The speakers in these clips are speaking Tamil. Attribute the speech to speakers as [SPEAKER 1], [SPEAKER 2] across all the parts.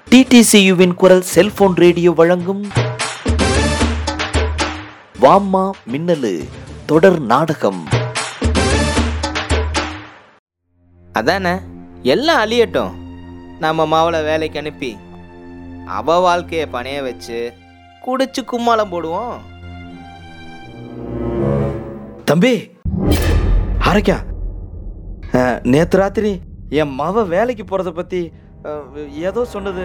[SPEAKER 1] டிடிசியுவின் குரல் செல்போன் ரேடியோ வழங்கும் வாம்மா மின்னலு தொடர் நாடகம்
[SPEAKER 2] அதானே எல்லாம் அழியட்டும் நம்ம மாவளை வேலைக்கு அனுப்பி அவ வாழ்க்கையை பணைய வச்சு குடிச்சு கும்மாளம் போடுவோம்
[SPEAKER 3] தம்பி ஆரைக்கா நேற்று ராத்திரி என் மவ வேலைக்கு போகிறத பற்றி ஏதோ சொன்னது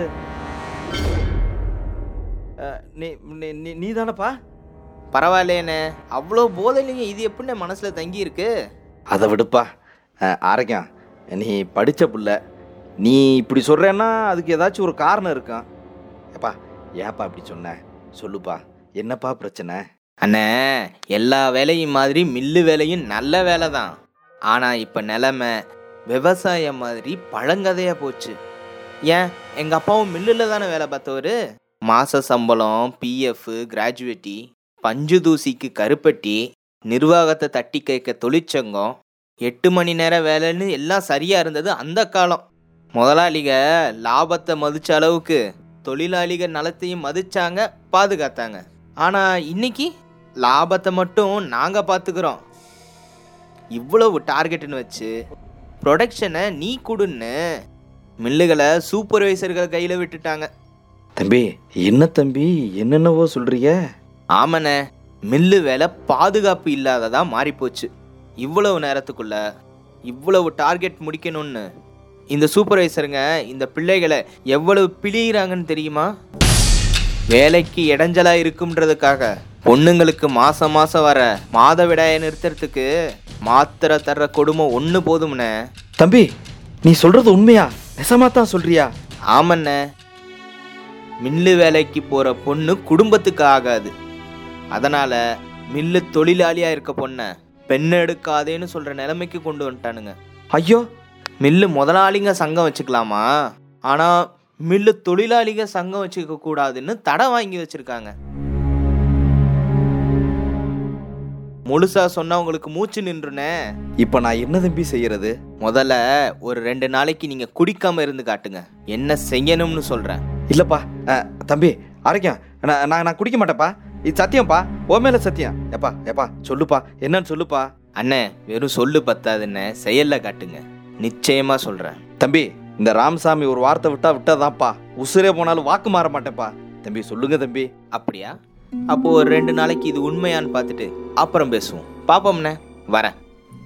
[SPEAKER 3] அஹ், நீ நீ- நீ நீ தானப்பா
[SPEAKER 2] பரவாயில்லையண்ணே அவ்வளோ போதையிலையும் இது எப்படிண்ணே மனசில் தங்கி இருக்கு
[SPEAKER 3] அதை விடுப்பா ஆரைக்கா நீ படித்த புள்ள நீ இப்படி சொல்கிறேன்னா அதுக்கு ஏதாச்சும் ஒரு காரணம் இருக்கும் ஏப்பா ஏப்பா இப்படி சொன்ன சொல்லுப்பா என்னப்பா பிரச்சனை
[SPEAKER 2] அண்ணே எல்லா வேலையும் மாதிரி மில்லு வேலையும் நல்ல வேலை தான் ஆனால் இப்போ நிலமை விவசாயம் மாதிரி பழங்கதையாக போச்சு ஏன் எங்கள் அப்பாவும் மில்லில் தானே வேலை பார்த்தவர் மாத சம்பளம் பிஎஃப் கிராஜுவேட்டி பஞ்சு தூசிக்கு கருப்பட்டி நிர்வாகத்தை தட்டி கேட்க தொழிற்சங்கம் எட்டு மணி நேரம் வேலைன்னு எல்லாம் சரியாக இருந்தது அந்த காலம் முதலாளிக லாபத்தை மதிச்ச அளவுக்கு தொழிலாளிக நலத்தையும் மதிச்சாங்க பாதுகாத்தாங்க ஆனால் இன்னைக்கு லாபத்தை மட்டும் நாங்கள் பார்த்துக்கிறோம் இவ்வளவு டார்கெட்னு வச்சு ப்ரொடக்ஷனை நீ கொடுன்னு மில்லுகளை சூப்பர்வைசர்கள் கையில் விட்டுட்டாங்க
[SPEAKER 3] தம்பி என்ன தம்பி என்னென்னவோ சொல்கிறீங்க
[SPEAKER 2] ஆமாண்ணே மில்லு வேலை பாதுகாப்பு இல்லாததா மாறிப்போச்சு இவ்வளவு நேரத்துக்குள்ள இவ்வளவு டார்கெட் முடிக்கணும்னு இந்த சூப்பர்வைசருங்க இந்த பிள்ளைகளை எவ்வளவு பிழியிறாங்கன்னு தெரியுமா வேலைக்கு இடைஞ்சலா இருக்கும்ன்றதுக்காக பொண்ணுங்களுக்கு மாசம் மாசம் வர மாதவிடாயை நிறுத்துறதுக்கு மாத்திரை தர்ற கொடுமை ஒன்று போதும்ண்ணே
[SPEAKER 3] தம்பி நீ சொல்றது உண்மையா நெசமா தான் சொல்றியா
[SPEAKER 2] ஆமண்ணே மில்லு வேலைக்கு போற பொண்ணு குடும்பத்துக்கு ஆகாது அதனால மில்லு தொழிலாளியா இருக்க பொண்ணை பெண் எடுக்காதேன்னு சொல்ற நிலைமைக்கு கொண்டு வந்துட்டானுங்க
[SPEAKER 3] ஐயோ
[SPEAKER 2] மில்லு முதலாளிங்க சங்கம் வச்சுக்கலாமா ஆனா மில்லு தொழிலாளிங்க சங்கம் வச்சுக்க கூடாதுன்னு தடை வாங்கி வச்சிருக்காங்க முழுசா சொன்னா உங்களுக்கு மூச்சு நின்றுனே
[SPEAKER 3] இப்போ நான் என்ன தம்பி செய்யறது
[SPEAKER 2] முதல்ல ஒரு ரெண்டு நாளைக்கு நீங்க குடிக்காம இருந்து காட்டுங்க என்ன செய்யணும்னு சொல்றேன்
[SPEAKER 3] இல்லப்பா அஹ், தம்பி அரைக்கம் நான் நான் நான் குடிக்க மாட்டேப்பா இது சத்தியம்ப்பா ஓ மேல சத்தியம் எப்பா எப்பா சொல்லுப்பா என்னன்னு சொல்லுப்பா
[SPEAKER 2] அண்ணே வெறும் சொல்லு பத்தாதுன்னு செயல்ல காட்டுங்க நிச்சயமா சொல்றேன்
[SPEAKER 3] தம்பி இந்த ராமசாமி ஒரு வார்த்தை விட்டா விட்டாதான்ப்பா உசுரே போனாலும் வாக்கு மாற மாட்டேன்ப்பா தம்பி சொல்லுங்க தம்பி
[SPEAKER 2] அப்படியா அப்போ ஒரு ரெண்டு நாளைக்கு இது உண்மையான்னு பார்த்துட்டு அப்புறம் பேசுவோம் பாப்போம்ண்ணே வரேன்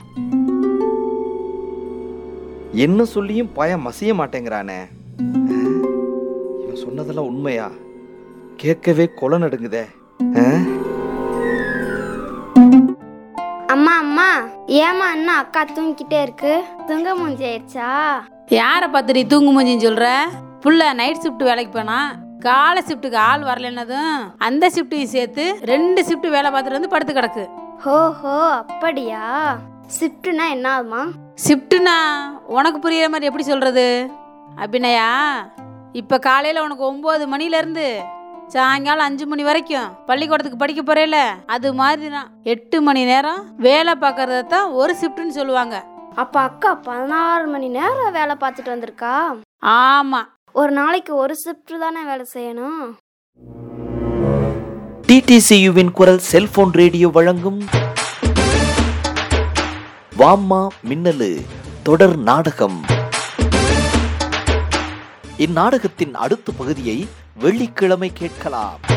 [SPEAKER 3] என்ன சொல்லியும் பயம் மசிய மாட்டேங்கிறானே அஹ், இவன் சொன்னதெல்லாம் உண்மையா கேட்கவே கொலை நடுங்குதே அஹ்?
[SPEAKER 4] அம்மா அம்மா ஏமா அண்ணா அக்கா தூங்கிக்கிட்டே இருக்கு தூங்க மூஞ்சி ஆயிடுச்சா
[SPEAKER 5] யாரை பார்த்து நீ தூங்கு மூஞ்சின்னு சொல்ற புள்ள நைட் ஷிஃப்ட் வேலைக்கு போனா காலை ஷிஃப்ட்டுக்கு ஆள் வரலன்னதும் அந்த ஷிஃப்ட்டையும் சேர்த்து ரெண்டு ஷிஃப்ட் வேலை பார்த்துட்டு வந்து படுத்து கிடக்கு
[SPEAKER 4] ஹோ ஹோ அப்படியா ஷிஃப்ட்னா என்ன ஆகுமா
[SPEAKER 5] ஷிஃப்ட்டுனா உனக்கு புரியுற மாதிரி எப்படி சொல்றது அபிநயா இப்போ காலையில் உனக்கு ஒம்பது மணிலேருந்து சாயங்காலம் அஞ்சு மணி வரைக்கும் பள்ளிக்கூடத்துக்கு படிக்க போறேல அது மாதிரி தான் எட்டு மணி நேரம் வேலை பார்க்கறத தான் ஒரு ஷிஃப்ட்னு சொல்லுவாங்க
[SPEAKER 4] அப்ப அக்கா பதினாறு மணி நேரம் வேலை பார்த்துட்டு வந்திருக்கா
[SPEAKER 5] ஆமாம்
[SPEAKER 4] ஒரு நாளைக்கு ஒரு ஷிஃப்ட் தானே வேலை செய்யணும்
[SPEAKER 1] டிடிசியுவின் குரல் செல்போன் ரேடியோ வழங்கும் வாம்மா மின்னலு தொடர் நாடகம் இந்நாடகத்தின் அடுத்த பகுதியை வெள்ளிக்கிழமை கேட்கலாம்